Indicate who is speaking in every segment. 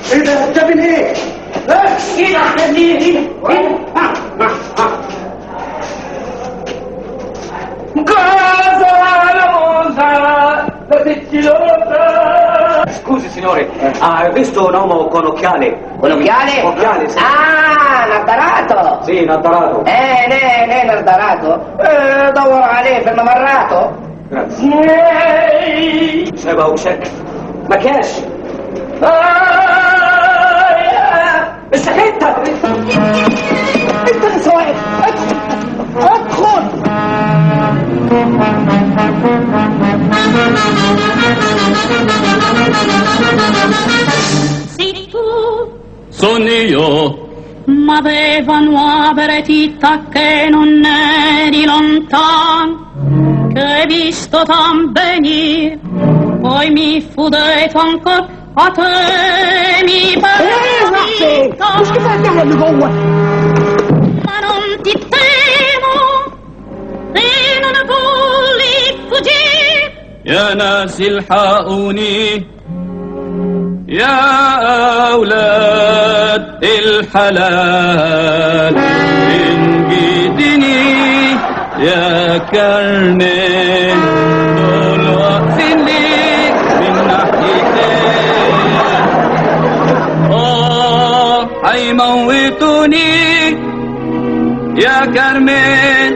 Speaker 1: ايه ده بتعمل ايه؟ ها؟
Speaker 2: ايه ده ايه ايه ايه ها ها ها
Speaker 3: Scusi signore, ha visto un uomo con occhiali?
Speaker 2: con occhiale?
Speaker 3: Occhiali, sì.
Speaker 2: ah Nardarato
Speaker 3: Sì, inattarato.
Speaker 2: ايه ليه ليه نردراته إيه دور عليه في الممرات
Speaker 3: Grazie. سبعة وشك ما كاش بس انت
Speaker 2: انت اللي سواق ادخل
Speaker 4: Sei tu,
Speaker 5: Sono io,
Speaker 4: ma avevano avvertita che non eri lontan, che hai visto tan venire, poi mi fu detto ancora a te mi
Speaker 2: ايه رحتي مش كفايه النهر اللي جوه
Speaker 4: ma non ti temo, e non volli fuggire.
Speaker 5: يا ناس الحقوني يا أولاد الحلال انجدني يا كرمين دول واقفين ليك من ناحيتين آه هيموتوني يا كرمين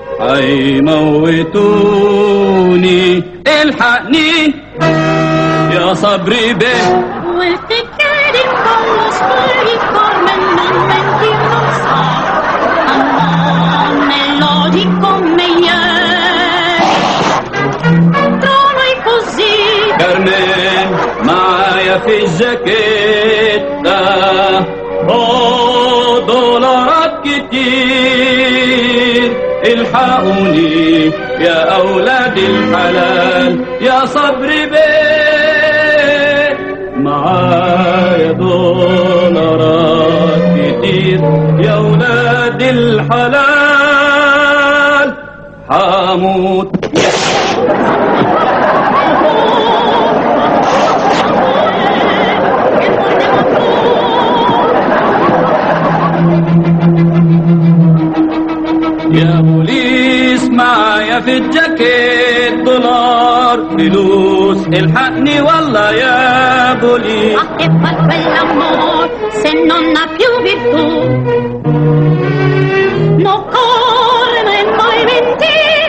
Speaker 5: هيموتوني الحقني يا صبري به
Speaker 4: والتكاد خلص كل من non mentir non sa Amor melodico meglio Trono e così
Speaker 5: كرمين معايا في الجاكيتة أوه دولارات كتير الحقوني يا أولاد الحلال يا صبري بيه معايا دولارات كتير يا أولاد الحلال حموت يا بوليس معايا في الجاكيت دولار فلوس الحقني والله يا بوليس
Speaker 4: Ma che fa quell'amor se non ha più virtù Non corre mai mentir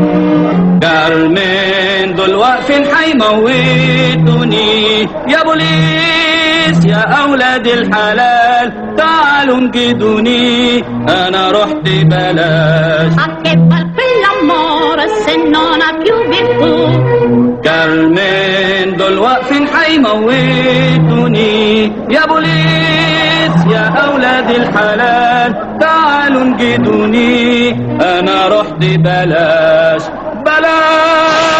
Speaker 5: كارمين دول واقفين حيموتوني يا بوليس يا اولاد الحلال تعالوا انجدوني انا رحت بلاش
Speaker 4: Ma che fa quell'amore se non ha più virtù
Speaker 5: كارمين دول واقفين حيموتوني يا بوليس يا اولاد الحلال تعالوا انجدوني انا رحت بلاش بلاش